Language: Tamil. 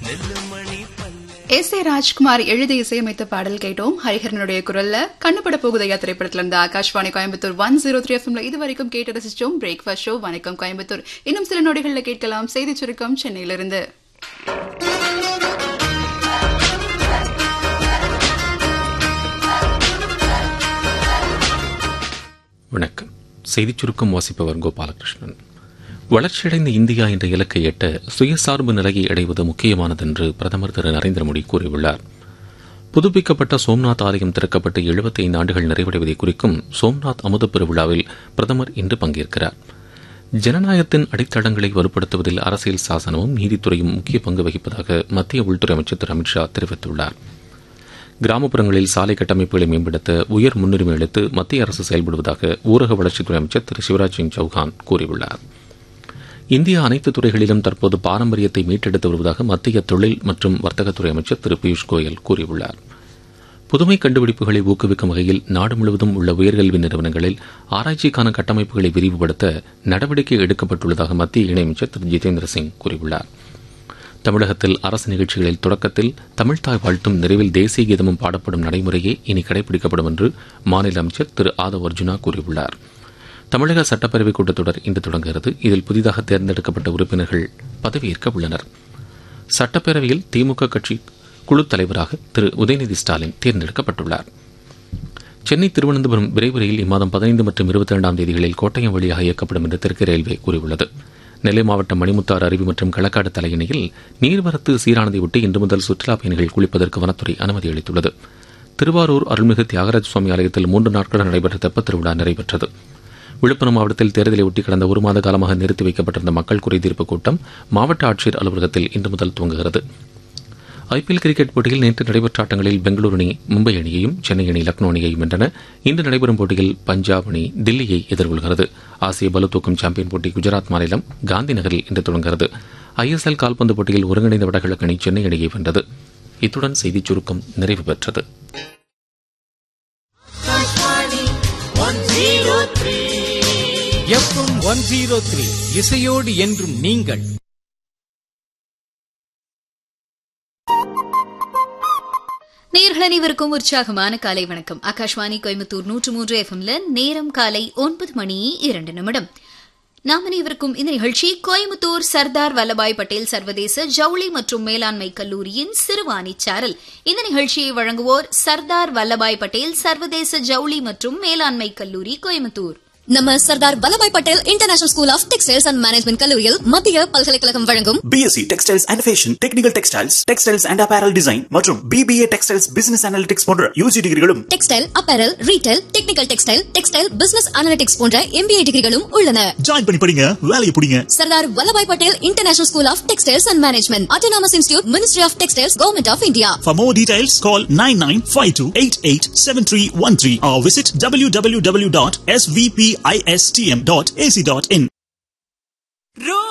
எஸ் ஏ ராஜ்குமார் எழுதி இசையமைத்த பாடல் கேட்டோம் ஹரிஹரனுடைய குரல்ல கண்ணுப்பட போகுதையா திரைப்படத்துல இருந்து Akashvani Coimbatore one zero three எஃப்எம்ல இது வரைக்கும் கேட்டு ரசிச்சோம் பிரேக்ஃபாஸ்ட் ஷோ வணக்கம் கோயம்புத்தூர் இன்னும் சில நொடிகள்ல கேட்கலாம் செய்தி சுருக்கம் சென்னையிலிருந்து வணக்கம் செய்திச் சுருக்கம் வாசிப்பவர் கோபாலகிருஷ்ணன் வளர்ச்சியடைந்த இந்தியா என்ற இலக்கை எட்ட சுயசார்பு நிலையை அடைவது முக்கியமானது என்று பிரதமர் திரு நரேந்திர மோடி கூறியுள்ளார் புதுப்பிக்கப்பட்ட சோம்நாத் ஆலயம் திறக்கப்பட்டு 75 ஆண்டுகள் நிறைவடைவதை குறிக்கும் சோம்நாத் அமுத பெருவிழாவில் பிரதமர் இன்று பங்கேற்கிறார் ஜனநாயகத்தின் அடித்தளங்களை வலுப்படுத்துவதில் அரசியல் சாசனமும் நீதித்துறையும் முக்கிய பங்கு வகிப்பதாக மத்திய உள்துறை அமைச்சர் திரு அமித்ஷா தெரிவித்துள்ளார் கிராமப்புறங்களில் சாலை கட்டமைப்புகளை மேம்படுத்த உயர் முன்னுரிமை அளித்து மத்திய அரசு செயல்படுவதாக ஊரக வளர்ச்சித்துறை அமைச்சர் திரு சிவராஜ் சிங் சௌஹான் கூறியுள்ளார் இந்தியா அனைத்து துறைகளிலும் தற்போது பாரம்பரியத்தை மீட்டெடுத்து வருவதாக மத்திய தொழில் மற்றும் வர்த்தகத்துறை அமைச்சர் திரு பியூஷ் கோயல் கூறியுள்ளார் புதுமை கண்டுபிடிப்புகளை ஊக்குவிக்கும் வகையில் நாடு முழுவதும் உள்ள உயர்கல்வி நிறுவனங்களில் ஆராய்ச்சிக்கான கட்டமைப்புகளை விரிவுபடுத்த நடவடிக்கை எடுக்கப்பட்டுள்ளதாக மத்திய இணையமைச்சர் திரு ஜிதேந்திர சிங் கூறியுள்ளார் தமிழகத்தில் அரசு நிகழ்ச்சிகளில் தொடக்கத்தில் தமிழ்தாய் வாழ்த்தும் நிறைவில் தேசிய கீதமும் பாடப்படும் நடைமுறையே இனி கடைபிடிக்கப்படும் என்று மாநில அமைச்சர் திரு ஆதவ் அர்ஜுனா கூறியுள்ளார் தமிழக சட்டப்பேரவைக் கூட்டத்தொடர் இன்று தொடங்குகிறது இதில் புதிதாக தேர்ந்தெடுக்கப்பட்ட உறுப்பினர்கள் பதவியேற்க உள்ளனர் சட்டப்பேரவையில் திமுக கட்சி குழு தலைவராக திரு உதயநிதி ஸ்டாலின் தேர்ந்தெடுக்கப்பட்டுள்ளார் சென்னை திருவனந்தபுரம் விரைவு ரயில் இம்மாதம் பதினைந்து மற்றும் இருபத்தி இரண்டாம் தேதிகளில் கோட்டயம் வழியாக இயக்கப்படும் என்று தெற்கு ரயில்வே கூறியுள்ளது நெல்லை மாவட்டம் மணிமுத்தாறு அருவி மற்றும் களக்காடு தலையணையில் நீர்வரத்து சீரானதை ஒட்டி இன்று முதல் சுற்றுலாப் பயணிகள் குளிப்பதற்கு வனத்துறை அனுமதி அளித்துள்ளது திருவாரூர் அருள்மிகு தியாகராஜ சுவாமி ஆலயத்தில் மூன்று நாட்கள் நடைபெற்ற தெப்பத் திருவிழா நிறைவேற்றது விழுப்புரம் மாவட்டத்தில் தேர்தலை ஒட்டி கடந்த ஒரு மாத காலமாக நிறுத்தி வைக்கப்பட்டிருந்த மக்கள் குறைதீர்ப்பு கூட்டம் மாவட்ட ஆட்சியர் அலுவலகத்தில் இன்று முதல் துவங்குகிறது ஐபிஎல் கிரிக்கெட் போட்டியில் நேற்று நடைபெற்ற ஆட்டங்களில் பெங்களூரு அணி மும்பை அணியையும் சென்னை அணி லக்னோ அணியையும் வென்றன இன்று நடைபெறும் போட்டியில் பஞ்சாப் அணி தில்லியை எதிர்கொள்கிறது ஆசிய பளுதூக்கும் சாம்பியன் போட்டி குஜராத் மாநிலம் காந்தி நகரில் இன்று தொடங்குகிறது ஐஎஸ்எல் கால்பந்து போட்டியில் ஒருங்கிணைந்த வடகிழக்கு அணி சென்னை அணியை வென்றது இத்துடன் செய்திச் சுருக்கம் நிறைவு பெற்றது எஃப்எம் ஒன் ஜீரோ த்ரீ இசையோடு என்றும் நீங்கள் நேர்கள் அனைவருக்கும் உற்சாகமான காலை வணக்கம் ஆகாஷ்வாணி கோயம்புத்தூர் நூற்று மூன்று எஃப்எம்ல நேரம் காலை ஒன்பது மணி இரண்டு நிமிடம் நாம் அனைவருக்கும் இந்த நிகழ்ச்சி கோயம்புத்தூர் சர்தார் வல்லபாய் பட்டேல் சர்வதேச ஜவுளி மற்றும் மேலாண்மை கல்லூரியின் சிறுவாணி சாரல் இந்த நிகழ்ச்சியை வழங்குவோர் சர்தார் வல்லபாய் பட்டேல் சர்வதேச ஜவுளி மற்றும் மேலாண்மை கல்லூரி கோயம்புத்தூர் நம்ம Sardar Vallabhbhai Patel International School of Textiles and Management கல்லூரியில் மத்திய பல்கலைக்கழகம் வழங்கும் BSc Textiles and Fashion, Technical Textiles, Textiles and Apparel Design மற்றும் BBA Textiles Business Analytics போன்ற யூஜி டிகிரிகளும் textile apparel retail technical textile textile business analytics போன்ற எம்பிஏ டிகிரிகளும் உள்ளன ஜாயின் பண்ணி படிங்க வேலையை பிடிங்க Sardar Vallabhbhai Patel International School of Textiles and Management autonomous institute ministry of textiles government of India For more details, call 9952887313 or visit www.svpistm.ac.in.